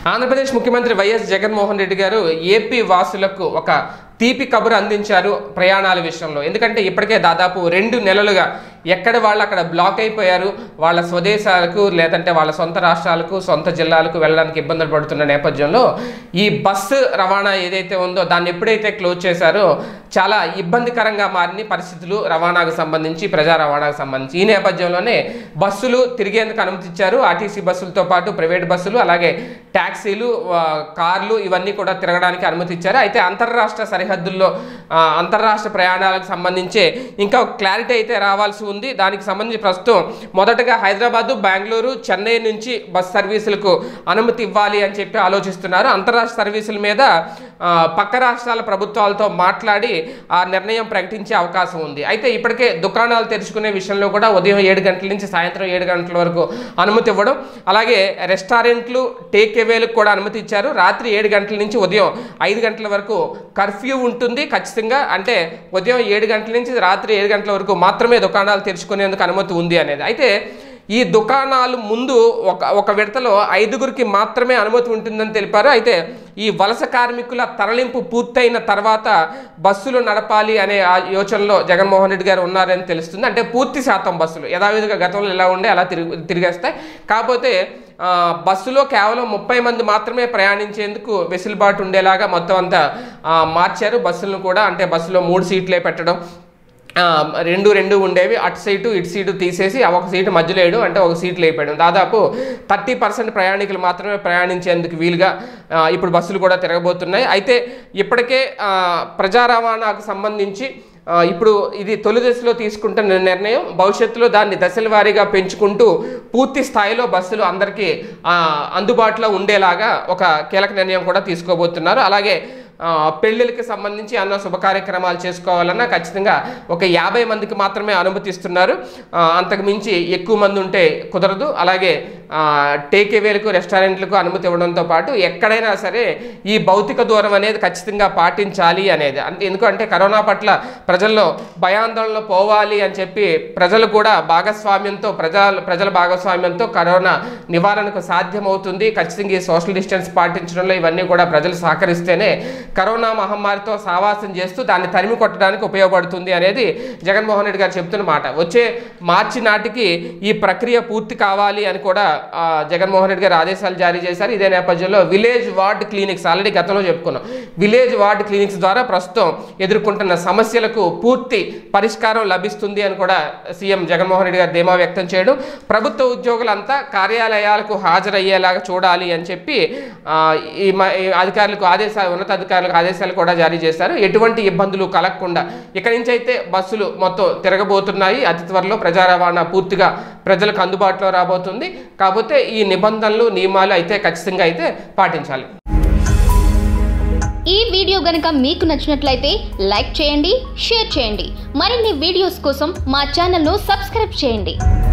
ఆంధ్రప్రదేశ్ ముఖ్యమంత్రి వైఎస్ జగన్మోహన్ రెడ్డి గారు ఏపీ వాసులకు ఒక తీపి కబురు అందించారు ప్రయాణాల విషయంలో ఎందుకంటే ఇప్పటికే దాదాపు రెండు నెలలుగా ఎక్కడ వాళ్ళు అక్కడ బ్లాక్ అయిపోయారు వాళ్ళ స్వదేశాలకు లేదంటే వాళ్ళ సొంత రాష్ట్రాలకు సొంత జిల్లాలకు వెళ్ళడానికి ఇబ్బందులు పడుతున్న నేపథ్యంలో ఈ బస్సు రవాణా ఏదైతే ఉందో దాన్ని ఎప్పుడైతే క్లోజ్ చేశారో చాలా ఇబ్బందికరంగా మారిన పరిస్థితులు రవాణాకు సంబంధించి ప్రజా రవాణాకు సంబంధించి ఈ నేపథ్యంలోనే బస్సులు తిరిగేందుకు అనుమతిచ్చారు ఆర్టీసీ బస్సులతో పాటు ప్రైవేట్ బస్సులు అలాగే ట్యాక్సీలు ఆ, కార్లు ఇవన్నీ కూడా తిరగడానికి అనుమతి ఇచ్చారు అయితే అంతర్రాష్ట్ర సరిహద్దుల్లో ఆ, అంతర్రాష్ట్ర ప్రయాణాలకు సంబంధించి ఇంకా క్లారిటీ అయితే రావాల్సి ఉంది దానికి సంబంధించి ప్రస్తుతం మొదటగా హైదరాబాదు బెంగళూరు చెన్నై నుంచి బస్ సర్వీసులకు అనుమతి ఇవ్వాలి అని చెప్పి ఆలోచిస్తున్నారు అంతర్రాష్ట్ర సర్వీసుల మీద ఆ, పక్క రాష్ట్రాల ప్రభుత్వాలతో మాట్లాడి ఆ నిర్ణయం ప్రకటించే అవకాశం ఉంది అయితే ఇప్పటికే దుకాణాలు తెరుచుకునే విషయంలో కూడా ఉదయం ఏడు గంటల నుంచి సాయంత్రం ఏడు గంటల వరకు అనుమతి ఇవ్వడం అలాగే రెస్టారెంట్లు టేక్ అవేలకు కూడా అనుమతి ఇచ్చారు రాత్రి ఏడు గంటల నుంచి ఉదయం ఐదు గంటల వరకు కర్ఫ్యూ ఉంటుంది ఖచ్చితంగా అంటే ఉదయం ఏడు గంటల నుంచి రాత్రి ఏడు గంటల వరకు మాత్రమే దుకాణాలు తెరుచుకునేందుకు అనుమతి ఉంది అనేది అయితే ఈ దుకాణాలు ముందు ఒక ఒక విడతలో ఐదుగురికి మాత్రమే అనుమతి ఉంటుందని తెలిపారు అయితే ఈ వలస కార్మికుల తరలింపు పూర్తయిన తర్వాత బస్సులు నడపాలి అనే ఆ యోచనలో జగన్మోహన్ రెడ్డి గారు ఉన్నారని తెలుస్తుంది అంటే పూర్తి శాతం బస్సులు యథావిధిగా గతంలో ఎలా ఉండే అలా తిరిగి తిరిగేస్తాయి కాకపోతే ఆ, బస్సులో కేవలం ముప్పై మంది మాత్రమే ప్రయాణించేందుకు వెసులుబాటు ఉండేలాగా మొత్తం అంతా ఆ, మార్చారు బస్సులను కూడా అంటే బస్సులో మూడు సీట్లే పెట్టడం ఆ, రెండు రెండు ఉండేవి అటు సీటు ఇటు సీటు తీసేసి ఆ ఒక సీటు మధ్యలో వేయడం అంటే ఒక సీట్లు వేయడం దాదాపు థర్టీ పర్సెంట్ ప్రయాణికులు మాత్రమే ప్రయాణించేందుకు వీలుగా ఆ, ఇప్పుడు బస్సులు కూడా తిరగబోతున్నాయి అయితే ఇప్పటికే ఆ, ప్రజా రవాణాకు సంబంధించి ఆ, ఇప్పుడు ఇది తొలి దశలో తీసుకుంటున్న నిర్ణయం భవిష్యత్తులో దాన్ని దశల వారీగా పెంచుకుంటూ పూర్తి స్థాయిలో బస్సులు అందరికీ ఆ, అందుబాటులో ఉండేలాగా ఒక కీలక నిర్ణయం కూడా తీసుకోబోతున్నారు అలాగే ఆ, పెళ్ళిళ్ళకి సంబంధించి అన్న శుభ కార్యక్రమాలు చేసుకోవాలన్నా ఖచ్చితంగా ఒక యాభై మందికి మాత్రమే అనుమతిస్తున్నారు ఆ, అంతకు మించి ఎక్కువ మంది ఉంటే కుదరదు అలాగే టేక్ అవేలకు రెస్టారెంట్లకు అనుమతి ఇవ్వడంతో పాటు ఎక్కడైనా సరే ఈ భౌతిక దూరం అనేది ఖచ్చితంగా పాటించాలి అనేది అంతే ఎందుకంటే కరోనా పట్ల ప్రజల్లో భయాందోళనలో పోవాలి అని చెప్పి ప్రజలు కూడా భాగస్వామ్యంతో ప్రజల ప్రజల భాగస్వామ్యంతో కరోనా నివారణకు సాధ్యమవుతుంది ఖచ్చితంగా ఈ సోషల్ డిస్టెన్స్ పాటించడంలో ఇవన్నీ కూడా ప్రజలు సహకరిస్తేనే కరోనా మహమ్మారితో సావాసం చేస్తూ దాన్ని తరిమి కొట్టడానికి ఉపయోగపడుతుంది అనేది జగన్మోహన్ రెడ్డి గారు చెప్తున్న మాట వచ్చే మార్చి నాటికి ఈ ప్రక్రియ పూర్తి కావాలి అని కూడా ఆ, జగన్మోహన్ రెడ్డి గారు ఆదేశాలు జారీ చేశారు ఇదే నేపథ్యంలో విలేజ్ వార్డ్ క్లినిక్స్ ఆల్రెడీ గతంలో చెప్పుకున్నాం విలేజ్ వార్డ్ క్లినిక్స్ ద్వారా ప్రస్తుతం ఎదుర్కొంటున్న సమస్యలకు పూర్తి పరిష్కారం లభిస్తుంది అని కూడా సీఎం జగన్మోహన్ రెడ్డి గారు ధీమా వ్యక్తం చేయడం ప్రభుత్వ ఉద్యోగులంతా కార్యాలయాలకు హాజరయ్యేలాగా చూడాలి అని చెప్పి ఆ, ఈ మ- ఈ అధికారులకు ఆదేశాలు ఉన్నతాధికారులకు ఆదేశాలు కూడా జారీ చేశారు ఎటువంటి ఇబ్బందులు కలగకుండా ఇక్కడి నుంచి అయితే బస్సులు మొత్తం తిరగబోతున్నాయి అతి త్వరలో ప్రజా రవాణా పూర్తిగా ప్రజలకు అందుబాటులో రాబోతుంది కాకపోతే ఈ నిబంధనలు నియమాలు అయితే ఖచ్చితంగా అయితే పాటించాలి ఈ వీడియో గనుక మీకు నచ్చినట్లయితే లైక్ చేయండి షేర్ చేయండి మరిన్ని వీడియోస్ కోసం మా ఛానల్ను సబ్స్క్రైబ్ చేయండి